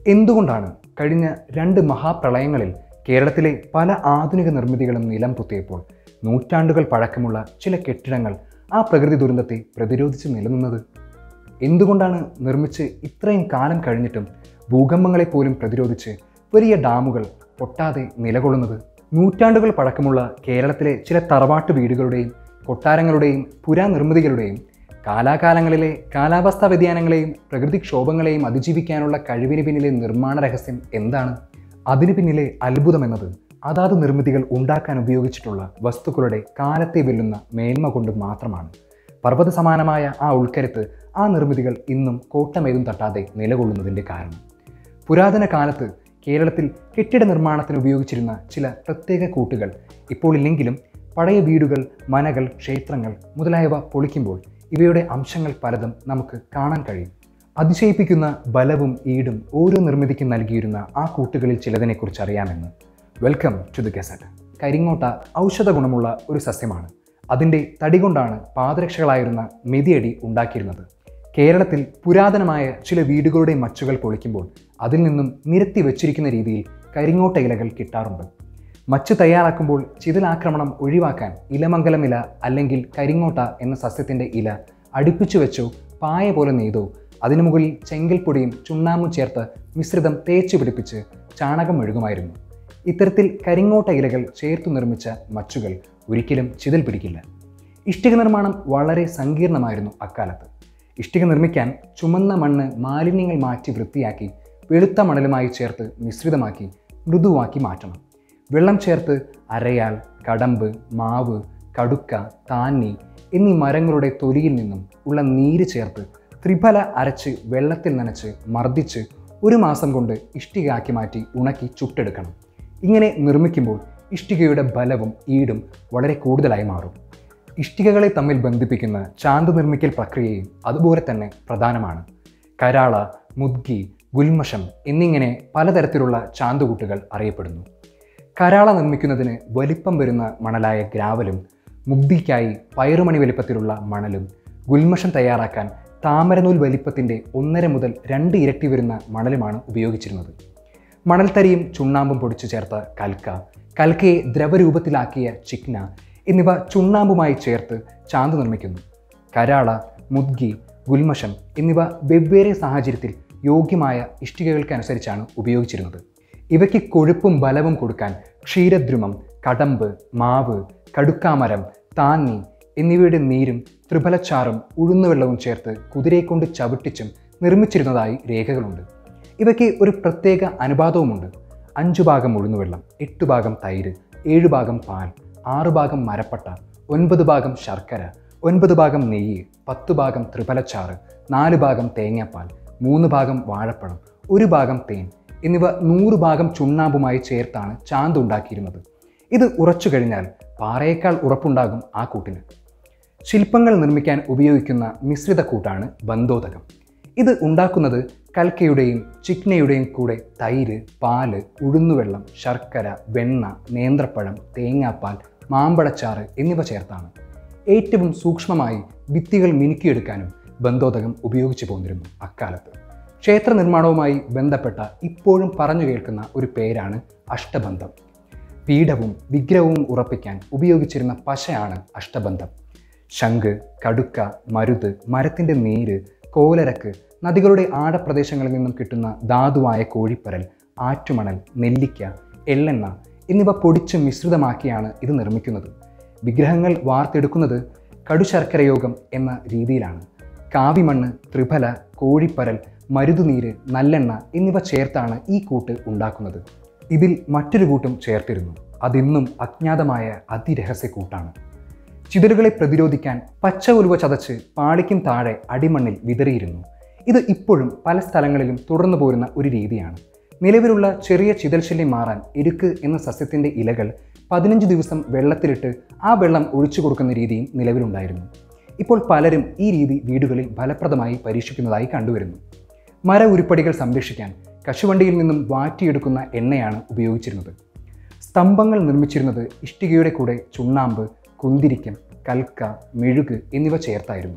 എന്തുകൊണ്ടാണ് കഴിഞ്ഞ രണ്ട് മഹാപ്രളയങ്ങളിൽ കേരളത്തിലെ പല ആധുനിക നിർമ്മിതികളും നിലം പൊത്തിയപ്പോൾ നൂറ്റാണ്ടുകൾ പഴക്കമുള്ള ചില കെട്ടിടങ്ങൾ ആ പ്രകൃതി ദുരന്തത്തെ പ്രതിരോധിച്ച് നിലനിന്നത് എന്തുകൊണ്ടാണ് നിർമ്മിച്ച് ഇത്രയും കാലം കഴിഞ്ഞിട്ടും ഭൂകമ്പങ്ങളെ പോലും പ്രതിരോധിച്ച് വലിയ ഡാമുകൾ പൊട്ടാതെ നിലകൊള്ളുന്നത് നൂറ്റാണ്ടുകൾ പഴക്കമുള്ള കേരളത്തിലെ ചില തറവാട്ട് വീടുകളുടെയും കൊട്ടാരങ്ങളുടെയും പുരാനിർമ്മിതികളുടെയും കാലാകാലങ്ങളിലെ കാലാവസ്ഥാ വ്യതിയാനങ്ങളെയും പ്രകൃതിക്ഷോഭങ്ങളെയും അതിജീവിക്കാനുള്ള കഴിവിന് പിന്നിലെ നിർമ്മാണ രഹസ്യം എന്താണ് അതിനു പിന്നിലെ അത്ഭുതമെന്നത് അതാത് നിർമ്മിതികൾ ഉണ്ടാക്കാൻ ഉപയോഗിച്ചിട്ടുള്ള വസ്തുക്കളുടെ കാലത്തെ വെല്ലുന്ന മേന്മ കൊണ്ട് മാത്രമാണ് പർവ്വത സമാനമായ ആ ഉൾക്കരുത്ത് ആ നിർമ്മിതികൾ ഇന്നും കോട്ടമേതും തട്ടാതെ നിലകൊള്ളുന്നതിൻ്റെ കാരണം പുരാതന കാലത്ത് കേരളത്തിൽ കെട്ടിട നിർമ്മാണത്തിന് ഉപയോഗിച്ചിരുന്ന ചില പ്രത്യേക കൂട്ടുകൾ ഇപ്പോൾ ഇല്ലെങ്കിലും പഴയ വീടുകൾ മനകൾ ക്ഷേത്രങ്ങൾ മുതലായവ പൊളിക്കുമ്പോൾ ഇവയുടെ അംശങ്ങൾ പലതും നമുക്ക് കാണാൻ കഴിയും അതിശയിപ്പിക്കുന്ന ബലവും ഈടും ഓരോ നിർമ്മിതിക്കും നൽകിയിരുന്ന ആ കൂട്ടുകളിൽ ചിലതിനെക്കുറിച്ച് അറിയാമെന്ന് വെൽക്കം ടു ദി ഗസറ്റ് കരിങ്ങോട്ട ഔഷധ ഗുണമുള്ള ഒരു സസ്യമാണ് അതിൻ്റെ തടി കൊണ്ടാണ് പാദരക്ഷകളായിരുന്ന മെതിയടി ഉണ്ടാക്കിയിരുന്നത് കേരളത്തിൽ പുരാതനമായ ചില വീടുകളുടെ മച്ചുകൾ പൊളിക്കുമ്പോൾ അതിൽ നിന്നും നിരത്തി വച്ചിരിക്കുന്ന രീതിയിൽ കരിങ്ങോട്ട ഇലകൾ കിട്ടാറുണ്ട് മച്ച് തയ്യാറാക്കുമ്പോൾ ചിതലാക്രമണം ഒഴിവാക്കാൻ ഇലമംഗലം ഇല അല്ലെങ്കിൽ കരിങ്ങോട്ട എന്ന സസ്യത്തിൻ്റെ ഇല അടുപ്പിച്ചു വെച്ചോ പായ പോലെ നെയ്തോ അതിനു മുകളിൽ ചെങ്കൽപ്പൊടിയും ചുണ്ണാമ്പും ചേർത്ത് മിശ്രിതം തേച്ച് പിടിപ്പിച്ച് ചാണകം മെഴുകുമായിരുന്നു ഇത്തരത്തിൽ കരിങ്ങോട്ട ഇലകൾ ചേർത്തു നിർമ്മിച്ച മച്ചുകൾ ഒരിക്കലും ചിതൽ പിടിക്കില്ല ഇഷ്ടിക നിർമ്മാണം വളരെ സങ്കീർണമായിരുന്നു അക്കാലത്ത് ഇഷ്ടിക നിർമ്മിക്കാൻ ചുമന്ന മണ്ണ് മാലിന്യങ്ങൾ മാറ്റി വൃത്തിയാക്കി വെളുത്ത മണലുമായി ചേർത്ത് മിശ്രിതമാക്കി മൃദുവാക്കി മാറ്റണം വെള്ളം ചേർത്ത് അരയാൽ കടമ്പ് മാവ് കടുക്ക താന്നി എന്നീ മരങ്ങളുടെ തൊലിയിൽ നിന്നും ഉള്ള നീര് ചേർത്ത് ത്രിഫല അരച്ച് വെള്ളത്തിൽ നനച്ച് മർദ്ദിച്ച് ഒരു മാസം കൊണ്ട് ഇഷ്ടികയാക്കി മാറ്റി ഉണക്കി ചുട്ടെടുക്കണം ഇങ്ങനെ നിർമ്മിക്കുമ്പോൾ ഇഷ്ടികയുടെ ബലവും ഈടും വളരെ കൂടുതലായി മാറും ഇഷ്ടികകളെ തമ്മിൽ ബന്ധിപ്പിക്കുന്ന ചാന്ത് നിർമ്മിക്കൽ പ്രക്രിയയും അതുപോലെ തന്നെ പ്രധാനമാണ് കരാള മുദ്ഗി ഗുൽമഷം എന്നിങ്ങനെ പലതരത്തിലുള്ള ചാന്തുകൂട്ടുകൾ അറിയപ്പെടുന്നു കരാള നിർമ്മിക്കുന്നതിന് വലിപ്പം വരുന്ന മണലായ ഗ്രാവലും മുഗ്ദിക്കായി പയറുമണി വലിപ്പത്തിലുള്ള മണലും ഗുൽമഷം തയ്യാറാക്കാൻ താമരനൂൽ വലിപ്പത്തിൻ്റെ ഒന്നര മുതൽ രണ്ട് ഇരട്ടി വരുന്ന മണലുമാണ് ഉപയോഗിച്ചിരുന്നത് മണൽത്തരിയും ചുണ്ണാമ്പും പൊടിച്ചു ചേർത്ത കൽക്ക കൽക്കയെ ദ്രവരൂപത്തിലാക്കിയ ചിക്ന എന്നിവ ചുണ്ണാമ്പുമായി ചേർത്ത് ചാന്ത് നിർമ്മിക്കുന്നു കരാള മുദ്ഗി ഗുൽമഷം എന്നിവ വെവ്വേറെ സാഹചര്യത്തിൽ യോഗ്യമായ ഇഷ്ടികകൾക്കനുസരിച്ചാണ് ഉപയോഗിച്ചിരുന്നത് ഇവയ്ക്ക് കൊഴുപ്പും ബലവും കൊടുക്കാൻ ക്ഷീരദ്രുമം കടമ്പ് മാവ് കടുക്കാമരം താന്നി എന്നിവയുടെ നീരും ത്രിഫലച്ചാറും ഉഴുന്നുവെള്ളവും ചേർത്ത് കുതിരയെക്കൊണ്ട് ചവിട്ടിച്ചും നിർമ്മിച്ചിരുന്നതായി രേഖകളുണ്ട് ഇവയ്ക്ക് ഒരു പ്രത്യേക അനുപാതവുമുണ്ട് അഞ്ചു ഭാഗം ഉഴുന്നുവെള്ളം എട്ട് ഭാഗം തൈര് ഏഴ് ഭാഗം പാൽ ആറ് ഭാഗം മരപ്പട്ട ഒൻപത് ഭാഗം ശർക്കര ഒൻപത് ഭാഗം നെയ്യ് പത്ത് ഭാഗം ത്രിഫലച്ചാറ് നാല് ഭാഗം തേങ്ങാപ്പാൽ മൂന്ന് ഭാഗം വാഴപ്പഴം ഒരു ഭാഗം തേൻ എന്നിവ നൂറ് ഭാഗം ചുണ്ണാമ്പുമായി ചേർത്താണ് ചാന്ത് ഉണ്ടാക്കിയിരുന്നത് ഇത് ഉറച്ചു കഴിഞ്ഞാൽ പാറയേക്കാൾ ഉറപ്പുണ്ടാകും ആ കൂട്ടിന് ശില്പങ്ങൾ നിർമ്മിക്കാൻ ഉപയോഗിക്കുന്ന മിശ്രിത കൂട്ടാണ് ബന്ധോദകം ഇത് ഉണ്ടാക്കുന്നത് കൽക്കയുടെയും ചിക്നയുടെയും കൂടെ തൈര് പാല് ഉഴുന്നുവെള്ളം ശർക്കര വെണ്ണ നേന്ത്രപ്പഴം തേങ്ങാപ്പാൽ മാമ്പഴച്ചാറ് എന്നിവ ചേർത്താണ് ഏറ്റവും സൂക്ഷ്മമായി ഭിത്തികൾ മിനുക്കിയെടുക്കാനും ബന്ധോദകം ഉപയോഗിച്ചു പോന്നിരുന്നു അക്കാലത്ത് ക്ഷേത്ര നിർമ്മാണവുമായി ബന്ധപ്പെട്ട ഇപ്പോഴും പറഞ്ഞു കേൾക്കുന്ന ഒരു പേരാണ് അഷ്ടബന്ധം പീഠവും വിഗ്രഹവും ഉറപ്പിക്കാൻ ഉപയോഗിച്ചിരുന്ന പശയാണ് അഷ്ടബന്ധം ശംഖ് കടുക്ക മരുത് മരത്തിൻ്റെ നീര് കോലരക്ക് നദികളുടെ ആഴപ്രദേശങ്ങളിൽ നിന്നും കിട്ടുന്ന ധാതുവായ കോഴിപ്പരൽ ആറ്റുമണൽ നെല്ലിക്ക എള്ളെണ്ണ എന്നിവ പൊടിച്ച് മിശ്രിതമാക്കിയാണ് ഇത് നിർമ്മിക്കുന്നത് വിഗ്രഹങ്ങൾ വാർത്തെടുക്കുന്നത് കടുശർക്കരയോഗം എന്ന രീതിയിലാണ് കാവിമണ്ണ് ത്രിഫല കോഴിപ്പരൽ മരുതുനീര് നല്ലെണ്ണ എന്നിവ ചേർത്താണ് ഈ കൂട്ട് ഉണ്ടാക്കുന്നത് ഇതിൽ മറ്റൊരു കൂട്ടും ചേർത്തിരുന്നു അതിന്നും അജ്ഞാതമായ അതിരഹസ്യ കൂട്ടാണ് ചിതലുകളെ പ്രതിരോധിക്കാൻ പച്ച ഉലുവ ചതച്ച് പാളിക്കും താഴെ അടിമണ്ണിൽ വിതറിയിരുന്നു ഇത് ഇപ്പോഴും പല സ്ഥലങ്ങളിലും തുടർന്നു പോരുന്ന ഒരു രീതിയാണ് നിലവിലുള്ള ചെറിയ ചിതൽ ശല്യം മാറാൻ എരുക്ക് എന്ന സസ്യത്തിൻ്റെ ഇലകൾ പതിനഞ്ച് ദിവസം വെള്ളത്തിലിട്ട് ആ വെള്ളം ഒഴിച്ചു കൊടുക്കുന്ന രീതിയും നിലവിലുണ്ടായിരുന്നു ഇപ്പോൾ പലരും ഈ രീതി വീടുകളിൽ ഫലപ്രദമായി പരീക്ഷിക്കുന്നതായി കണ്ടുവരുന്നു മര ഉരുപ്പടികൾ സംരക്ഷിക്കാൻ കശുവണ്ടിയിൽ നിന്നും വാറ്റിയെടുക്കുന്ന എണ്ണയാണ് ഉപയോഗിച്ചിരുന്നത് സ്തംഭങ്ങൾ നിർമ്മിച്ചിരുന്നത് ഇഷ്ടികയുടെ കൂടെ ചുണ്ണാമ്പ് കുന്തിരിക്കം കൽക്ക മെഴുക് എന്നിവ ചേർത്തായിരുന്നു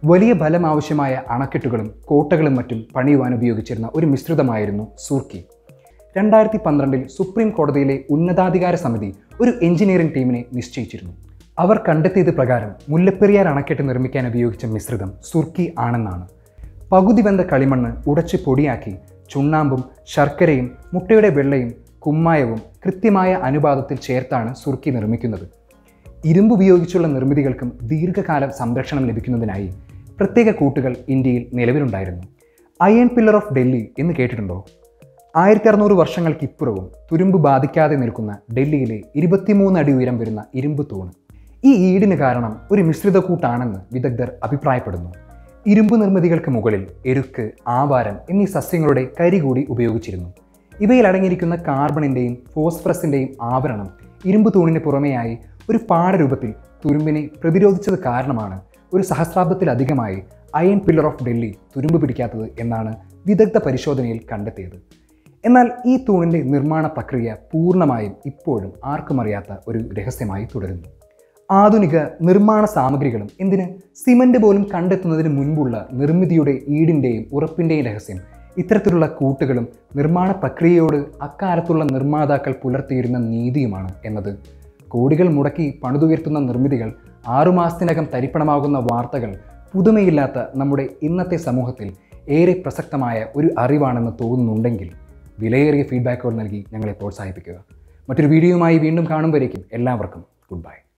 വലിയ ബലം ആവശ്യമായ അണക്കെട്ടുകളും കോട്ടകളും മറ്റും പണിയുവാൻ ഉപയോഗിച്ചിരുന്ന ഒരു മിശ്രിതമായിരുന്നു സൂർക്കി രണ്ടായിരത്തി പന്ത്രണ്ടിൽ സുപ്രീം കോടതിയിലെ ഉന്നതാധികാര സമിതി ഒരു എഞ്ചിനീയറിംഗ് ടീമിനെ നിശ്ചയിച്ചിരുന്നു അവർ കണ്ടെത്തിയത് പ്രകാരം മുല്ലപ്പെരിയാർ അണക്കെട്ട് നിർമ്മിക്കാൻ ഉപയോഗിച്ച മിശ്രിതം സുർക്കി ആണെന്നാണ് പകുതി വെന്ത കളിമണ്ണ് ഉടച്ച് പൊടിയാക്കി ചുണ്ണാമ്പും ശർക്കരയും മുട്ടയുടെ വെള്ളയും കുമ്മായവും കൃത്യമായ അനുപാതത്തിൽ ചേർത്താണ് സുർക്കി നിർമ്മിക്കുന്നത് ഇരുമ്പ് ഉപയോഗിച്ചുള്ള നിർമ്മിതികൾക്കും ദീർഘകാലം സംരക്ഷണം ലഭിക്കുന്നതിനായി പ്രത്യേക കൂട്ടുകൾ ഇന്ത്യയിൽ നിലവിലുണ്ടായിരുന്നു അയൺ പില്ലർ ഓഫ് ഡൽഹി എന്ന് കേട്ടിട്ടുണ്ടോ ആയിരത്തി അറുന്നൂറ് വർഷങ്ങൾക്ക് ഇപ്പുറവും തുരുമ്പ് ബാധിക്കാതെ നിൽക്കുന്ന ഡൽഹിയിലെ ഇരുപത്തിമൂന്ന് അടി ഉയരം വരുന്ന ഇരുമ്പ് തൂണ് ഈ ഈടിന് കാരണം ഒരു മിശ്രിത കൂട്ടാണെന്ന് വിദഗ്ധർ അഭിപ്രായപ്പെടുന്നു ഇരുമ്പ് നിർമ്മിതികൾക്ക് മുകളിൽ എരുക്ക് ആവാരം എന്നീ സസ്യങ്ങളുടെ കരി കൂടി ഉപയോഗിച്ചിരുന്നു ഇവയിൽ അടങ്ങിയിരിക്കുന്ന കാർബണിൻ്റെയും ഫോസ്ഫറസിൻ്റെയും ആവരണം ഇരുമ്പ് തൂണിന് പുറമെയായി ഒരു പാടരൂപത്തിൽ തുരുമ്പിനെ പ്രതിരോധിച്ചത് കാരണമാണ് ഒരു സഹസ്രാബ്ദത്തിലധികമായി അയൺ പില്ലർ ഓഫ് ഡൽഹി തുരുമ്പ് പിടിക്കാത്തത് എന്നാണ് വിദഗ്ധ പരിശോധനയിൽ കണ്ടെത്തിയത് എന്നാൽ ഈ തൂണിൻ്റെ നിർമ്മാണ പ്രക്രിയ പൂർണ്ണമായും ഇപ്പോഴും ആർക്കും അറിയാത്ത ഒരു രഹസ്യമായി തുടരുന്നു ആധുനിക നിർമ്മാണ സാമഗ്രികളും എന്തിന് സിമൻ്റ് പോലും കണ്ടെത്തുന്നതിന് മുൻപുള്ള നിർമ്മിതിയുടെ ഈടിൻ്റെയും ഉറപ്പിൻ്റെയും രഹസ്യം ഇത്തരത്തിലുള്ള കൂട്ടുകളും നിർമ്മാണ പ്രക്രിയയോട് അക്കാലത്തുള്ള നിർമ്മാതാക്കൾ പുലർത്തിയിരുന്ന നീതിയുമാണ് എന്നത് കോടികൾ മുടക്കി പണിതുയർത്തുന്ന നിർമ്മിതികൾ ആറുമാസത്തിനകം തരിപ്പണമാകുന്ന വാർത്തകൾ പുതുമയില്ലാത്ത നമ്മുടെ ഇന്നത്തെ സമൂഹത്തിൽ ഏറെ പ്രസക്തമായ ഒരു അറിവാണെന്ന് തോന്നുന്നുണ്ടെങ്കിൽ വിലയേറിയ ഫീഡ്ബാക്കുകൾ നൽകി ഞങ്ങളെ പ്രോത്സാഹിപ്പിക്കുക മറ്റൊരു വീഡിയോയുമായി വീണ്ടും കാണുമ്പോഴേക്കും എല്ലാവർക്കും ഗുഡ് ബൈ